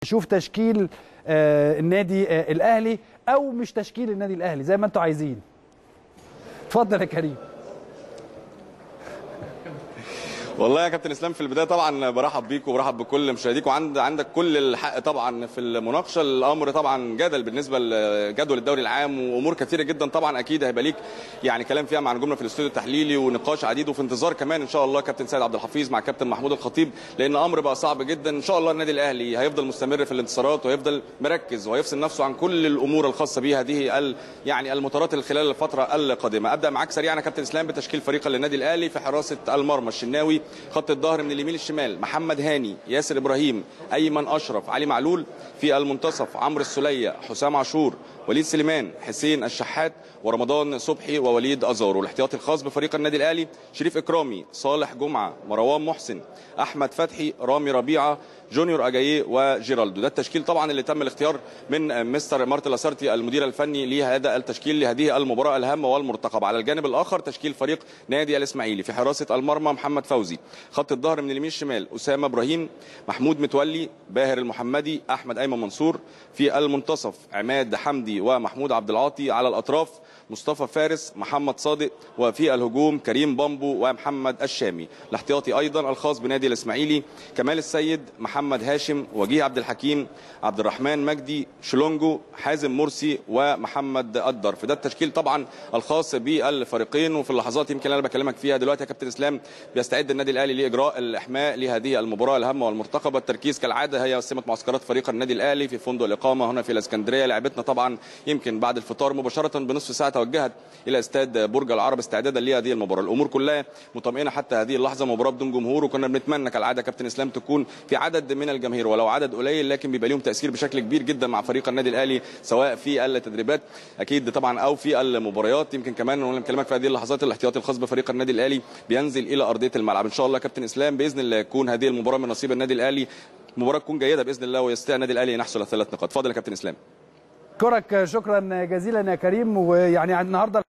نشوف تشكيل آه، النادي آه، الاهلي او مش تشكيل النادي الاهلي زي ما انتم عايزين اتفضل يا كريم والله يا كابتن اسلام في البدايه طبعا برحب بيك وبرحب بكل مشاهديك وعند عندك كل الحق طبعا في المناقشه الامر طبعا جدل بالنسبه لجدول الدوري العام وامور كثيره جدا طبعا اكيد هيبقى ليك يعني كلام فيها مع نجومنا في الاستوديو التحليلي ونقاش عديد وفي انتظار كمان ان شاء الله كابتن سيد عبد الحفيظ مع كابتن محمود الخطيب لان امر بقى صعب جدا ان شاء الله النادي الاهلي هيفضل مستمر في الانتصارات وهيفضل مركز وهيفصل نفسه عن كل الامور الخاصه به هذه ال يعني المتراتل خلال الفتره القادمه ابدا معاك سريعا يا كابتن اسلام بتشكيل فريق للنادي الاهلي في حراسه المرمى الشناوي خط الظهر من اليمين للشمال محمد هاني ياسر ابراهيم ايمن اشرف علي معلول في المنتصف عمرو السوليه حسام عاشور وليد سليمان حسين الشحات ورمضان صبحي ووليد ازارو الاحتياطي الخاص بفريق النادي الاهلي شريف اكرامي صالح جمعه مروان محسن احمد فتحي رامي ربيعه جونيور اجاييه وجيرالدو ده التشكيل طبعا اللي تم الاختيار من مستر مارتن لاسارتي المدير الفني لهذا التشكيل لهذه المباراه الهامه والمرتقبه على الجانب الاخر تشكيل فريق نادي الاسماعيلي في حراسه المرمى محمد فوزي خط الظهر من اليمين الشمال اسامه ابراهيم محمود متولي باهر المحمدي احمد ايمن منصور في المنتصف عماد حمدي ومحمود عبد العاطي على الاطراف مصطفى فارس محمد صادق وفي الهجوم كريم بامبو ومحمد الشامي الاحتياطي ايضا الخاص بنادي الاسماعيلي كمال السيد محمد هاشم وجيه عبد الحكيم عبد الرحمن مجدي شلونجو حازم مرسي ومحمد قدر في ده التشكيل طبعا الخاص بالفريقين وفي اللحظات يمكن انا بكلمك فيها دلوقتي يا كابتن اسلام بيستعد النادي الاهلي لاجراء الاحماء لهذه المباراه الهامه والمرتقبه التركيز كالعاده هي سمه معسكرات فريق النادي الاهلي في فندق الاقامه هنا في الاسكندريه لعبتنا طبعا يمكن بعد الفطار مباشره بنصف ساعه توجهت الى استاد برج العرب استعدادا لهذه المباراه الامور كلها مطمئنه حتى هذه اللحظه مباراه بدون جمهور وكنا بنتمنى كالعاده كابتن اسلام تكون في عدد من الجماهير ولو عدد قليل لكن بيبقى لهم تاثير بشكل كبير جدا مع فريق النادي الاهلي سواء في التدريبات اكيد طبعا او في المباريات يمكن كمان وانا بكلمك في هذه اللحظات الاحتياطي الخاص بفريق النادي الاهلي بينزل الى ارضيه الملعب ان شاء الله كابتن اسلام باذن الله يكون هذه المباراه من نصيب النادي الاهلي مباراه تكون جيده باذن الله ويستطيع النادي الاهلي ان يحصل على ثلاث نقاط اتفضل يا كابتن اسلام اشكرك شكرا جزيلا يا كريم ويعني النهارده